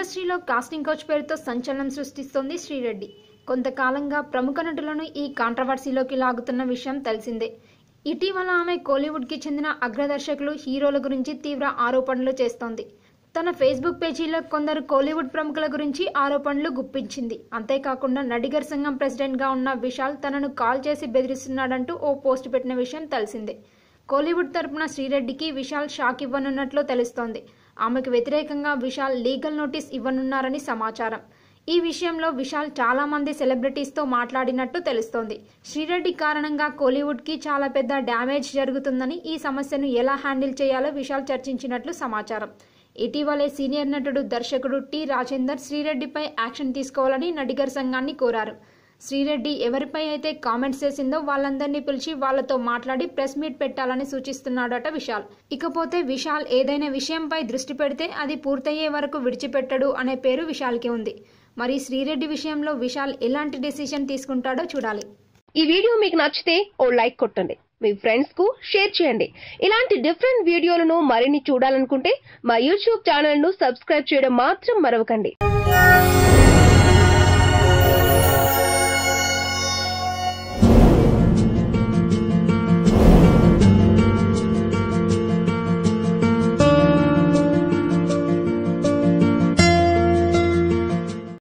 ఇండస్ట్రీలో casting coach పేరుతో సంచలనం సృష్టిస్తోంది శ్రీరెడ్డి కొంతకాలంగా ప్రముఖ నటులను ఈ కాంట్రవర్సీలోకి లాగుతున్న విషయం తెలిసిందే ఇటీవల ఆమె కోలీవుడ్కి చెందిన అగ్రదర్శకులు హీరోల గురించి తీవ్ర ఆరోపణలు చేస్తోంది తన ఫేస్బుక్ పేజీలో కొందరు కోలీవుడ్ ప్రముఖుల గురించి ఆరోపణలు గుప్పించింది అంతేకాకుండా నడిగర్ సంఘం ప్రెసిడెంట్గా ఉన్న విశాల్ తనను కాల్ చేసి బెదిరిస్తున్నాడంటూ ఓ పోస్ట్ పెట్టిన విషయం తెలిసిందే కోలీవుడ్ తరపున శ్రీరెడ్డికి విశాల్ షాక్ ఇవ్వనున్నట్లు తెలుస్తోంది ఆమెకు వ్యతిరేకంగా విశాల్ లీగల్ నోటీస్ ఇవ్వనున్నారని సమాచారం ఈ విషయంలో విశాల్ చాలా మంది సెలబ్రిటీస్తో మాట్లాడినట్టు తెలుస్తోంది శ్రీరెడ్డి కారణంగా కోలీవుడ్కి చాలా పెద్ద డ్యామేజ్ జరుగుతుందని ఈ సమస్యను ఎలా హ్యాండిల్ చేయాలో విశాల్ చర్చించినట్లు సమాచారం ఇటీవలే సీనియర్ నటుడు దర్శకుడు టి రాజేందర్ శ్రీరెడ్డిపై యాక్షన్ తీసుకోవాలని నడిగర్ సంఘాన్ని కోరారు శ్రీరెడ్డి ఎవరిపై అయితే కామెంట్స్ చేసిందో వాళ్ళందరినీ పిలిచి వాళ్ళతో మాట్లాడి ప్రెస్ మీట్ పెట్టాలని సూచిస్తున్నాడట విశాల్ ఇకపోతే విశాల్ ఏదైనా విషయంపై దృష్టి పెడితే అది పూర్తయ్యే వరకు విడిచిపెట్టడు అనే పేరు విశాల్కి ఉంది మరి శ్రీరెడ్డి విషయంలో విశాల్ ఎలాంటి డెసిషన్ తీసుకుంటాడో చూడాలి ఈ వీడియో మీకు నచ్చితే ఓ లైక్ కొట్టండి మీ ఫ్రెండ్స్ కు షేర్ చేయండి ఇలాంటి డిఫరెంట్ వీడియోలను మరిన్ని చూడాలనుకుంటే మా యూట్యూబ్ ఛానల్ ను సబ్స్క్రైబ్ చేయడం మాత్రం మరవకండి